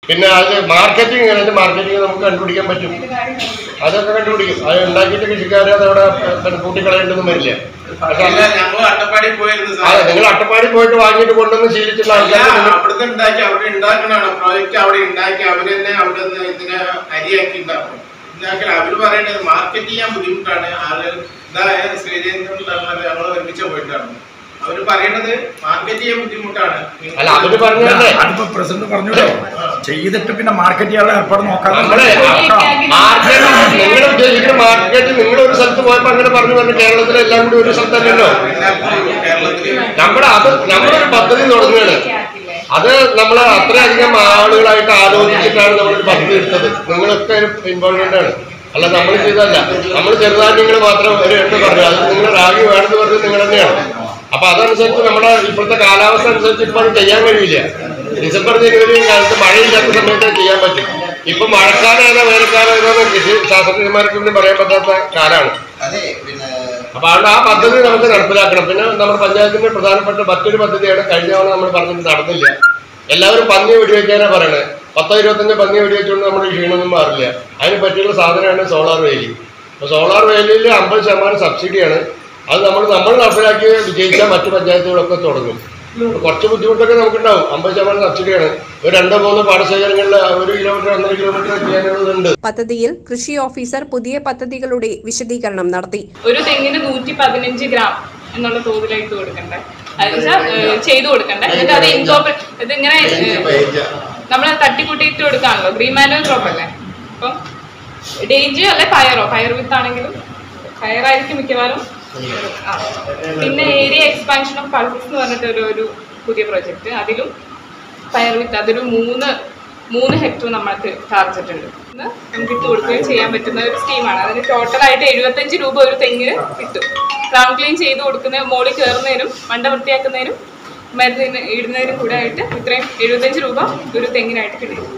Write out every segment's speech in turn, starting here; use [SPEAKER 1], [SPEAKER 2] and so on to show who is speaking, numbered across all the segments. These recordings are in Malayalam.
[SPEAKER 1] പിന്നെ അത് മാർക്കറ്റിംഗ് അതിന്റെ മാർക്കറ്റിംഗ് നമുക്ക് കണ്ടുപിടിക്കാൻ പറ്റും അതൊക്കെ കണ്ടുപിടിക്കും അത് ഉണ്ടാക്കിയിട്ട് കൃഷിക്കാരെ അതവിടെ പിന്നെ കൂട്ടിക്കളയേണ്ടതൊന്നും വരില്ല പക്ഷെ
[SPEAKER 2] ഇല്ല, ഞങ്ങൾ അട്ടപ്പാടി പോയിരുന്നു
[SPEAKER 1] അതെ
[SPEAKER 2] സാർ
[SPEAKER 1] നിങ്ങൾ അട്ടപ്പാടി പോയിട്ട് വാങ്ങിയിട്ട് കൊണ്ടുവന്ന് ശീലിച്ചിട്ടുള്ള
[SPEAKER 2] അല്ല,
[SPEAKER 1] ആൾക്കാർക്ക് നിങ്ങൾ
[SPEAKER 2] അവിടുന്ന് ഉണ്ടാക്കി അവിടെ ഉണ്ടാക്കണാണ് പ്രോജക്റ്റ് അവിടെ ഉണ്ടാക്കി അവര് തന്നെ അവിടെ നിന്ന് ഇതിനെ അരിയാക്കി ഉണ്ടാക്കും ഉണ്ടാക്കി അവര് പറയുന്നത് മാർക്കറ്റ് ചെയ്യാൻ ബുദ്ധിമുട്ടാണ് ആളുകൾ ഇതായ ശ്രീജേന്ദ്രൻ ഞങ്ങൾ ഒരുമിച്ച് പോയിട്ടാണ് അവര് പറയണത് മാർക്കറ്റ് ചെയ്യാൻ ബുദ്ധിമുട്ടാണ്
[SPEAKER 1] അല്ല അവര് പറഞ്ഞതല്ലേ
[SPEAKER 3] അതിപ്പോ പ്രസിഡന്റ് പറഞ്ഞല്ലോ ചെയ്തിട്ട് പിന്നെ മാർക്കറ്റ് ചെയ്യാനുള്ള ഏർപ്പാട് നോക്കാം
[SPEAKER 1] നമ്മളെ മാർക്കറ്റ് നിങ്ങൾ ഉദ്ദേശിക്കുന്ന മാർക്കറ്റ് നിങ്ങൾ ഒരു സ്ഥലത്ത് പോയപ്പോ അങ്ങനെ പറഞ്ഞു പറഞ്ഞു കേരളത്തിലെ എല്ലാം കൂടി ഒരു സ്ഥലത്തല്ലല്ലോ
[SPEAKER 2] കേരളത്തില്
[SPEAKER 1] നമ്മുടെ അത് നമ്മളൊരു പദ്ധതി തുടങ്ങുകയാണ് അത് നമ്മൾ അത്രയധികം ആളുകളായിട്ട് ആലോചിച്ചിട്ടാണ് നമ്മളൊരു പദ്ധതി എടുത്തത് നിങ്ങളൊക്കെ ഒരു ഇമ്പോർട്ടൻ്റ് ആണ് അല്ല നമ്മൾ ചെയ്തതല്ല നമ്മൾ ചെറുധാന്യങ്ങൾ മാത്രം ഒരു എണ്ണം പറഞ്ഞു അത് നിങ്ങൾ റാഗി വേണമെന്ന് പറഞ്ഞത് നിങ്ങൾ തന്നെയാണ് അപ്പൊ അതനുസരിച്ച് നമ്മുടെ ഇപ്പോഴത്തെ കാലാവസ്ഥ അനുസരിച്ച് ഇപ്പോൾ അത് ചെയ്യാൻ കഴിയില്ല ഡിസംബർ ജനുവരി കാലത്ത് മഴയില്ലാത്ത സമയത്ത് ചെയ്യാൻ പറ്റും ഇപ്പൊ മഴക്കാലം ഏതാ വേനൽക്കാലം ഏതാന്ന് കൃഷി ശാസ്ത്രജ്ഞന്മാർക്ക് ഒന്നും പറയാൻ പറ്റാത്ത കാലമാണ്
[SPEAKER 4] അതെ പിന്നെ
[SPEAKER 1] അപ്പൊ അതുകൊണ്ട് ആ പദ്ധതി നമുക്ക് നടപ്പിലാക്കണം പിന്നെ നമ്മുടെ പഞ്ചായത്തിന്റെ പ്രധാനപ്പെട്ട മറ്റൊരു പദ്ധതിയാണ് കഴിഞ്ഞ തവണ നമ്മൾ പറഞ്ഞിട്ട് നടന്നില്ല എല്ലാവരും പന്നി വെടിവെക്കാനാ പറയണത് പത്തോ ഇരുപത്തഞ്ചോ പന്നി വെടിവെച്ചുകൊണ്ട് നമ്മുടെ ക്ഷീണമൊന്നും മാറില്ല അതിന് പറ്റിയുള്ള സാധനമാണ് സോളാർ വേലി അപ്പൊ സോളാർ വേലിയിൽ അമ്പത് ശതമാനം സബ്സിഡിയാണ് അത് നമ്മൾ നമ്മൾ നടപ്പിലാക്കി വിജയിച്ചാൽ മറ്റു പഞ്ചായത്തുകളൊക്കെ തുടങ്ങും അപ്പൊ കുറച്ച് ബുദ്ധിമുട്ടൊക്കെ നമുക്കുണ്ടാവും അമ്പത് ശതമാനം സബ്സിഡിയാണ് ഒരു രണ്ടോ മൂന്നോ പാടശേഖരങ്ങളിൽ ഒരു കിലോമീറ്റർ ഒന്നര കിലോമീറ്റർ ചെയ്യാനുള്ളതുണ്ട്
[SPEAKER 5] പദ്ധതിയിൽ കൃഷി ഓഫീസർ പുതിയ പദ്ധതികളുടെ വിശദീകരണം നടത്തി
[SPEAKER 6] ഒരു തെങ്ങിന് നൂറ്റി പതിനഞ്ച് ഗ്രാം എന്നുള്ള തോതിലായിട്ട് കൊടുക്കണ്ടേ അതെന്നുവെച്ചാൽ ചെയ്തു കൊടുക്കണ്ടേ എന്നിട്ട് അത് ഇൻകോപ്പറേറ്റ് ഇതിങ്ങനെ നമ്മൾ തട്ടിക്കൂട്ടിയിട്ട് കൊടുക്കാണല്ലോ ഗ്രീൻ മാനുവൽ ക്രോപ്പ് അല്ലേ അപ്പം ഡേഞ്ച് അല്ലെ പയറോ പയർ വിത്താണെങ്കിലും പയറായിരിക്കും മിക്കവാറും ആ. പിന്നെ ഏരിയ എക്സ്പാൻഷൻ ഓഫ് പൾസസ് എന്ന് പറഞ്ഞിട്ട് ഒരു ഒരു പുതിയ പ്രൊജക്ട് അതിലും പയർ വിത്ത് അതൊരു മൂന്ന് മൂന്ന് ഹെക്ടർ നമ്മൾക്ക് ടാർഗറ്റ് ഉണ്ട് ഇന്ന് നമുക്ക് ഇട്ട് കൊടുക്കുകയും ചെയ്യാൻ പറ്റുന്ന ഒരു സ്കീമാണ് അതിന് ടോട്ടലായിട്ട് എഴുപത്തഞ്ച് രൂപ ഒരു തെങ്ങിന് കിട്ടും ക്രൗൺ ക്ലീൻ ചെയ്ത് കൊടുക്കുന്ന മോളിൽ കയറുന്നതിനും മണ്ട വൃത്തിയാക്കുന്നതിനും മരുന്നിന് ഇടുന്നതിനും കൂടെ ആയിട്ട് ഇത്രയും എഴുപത്തഞ്ച് രൂപ ഒരു തെങ്ങിനായിട്ട് കിട്ടും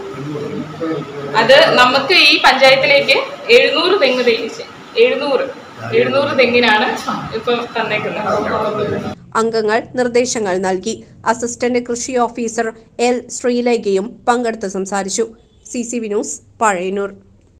[SPEAKER 6] അത് നമുക്ക് ഈ പഞ്ചായത്തിലേക്ക് എഴുന്നൂറ് തെങ്ങ് തേച്ച് എഴുന്നൂറ് എഴുന്നൂറ് തെങ്ങിനാണ് ഇപ്പൊ തന്നേക്കുന്നത്
[SPEAKER 5] അംഗങ്ങൾ നിർദ്ദേശങ്ങൾ നൽകി അസിസ്റ്റന്റ് കൃഷി ഓഫീസർ എൽ ശ്രീലേഖയും പങ്കെടുത്ത് സംസാരിച്ചു C C V news Pazhayannur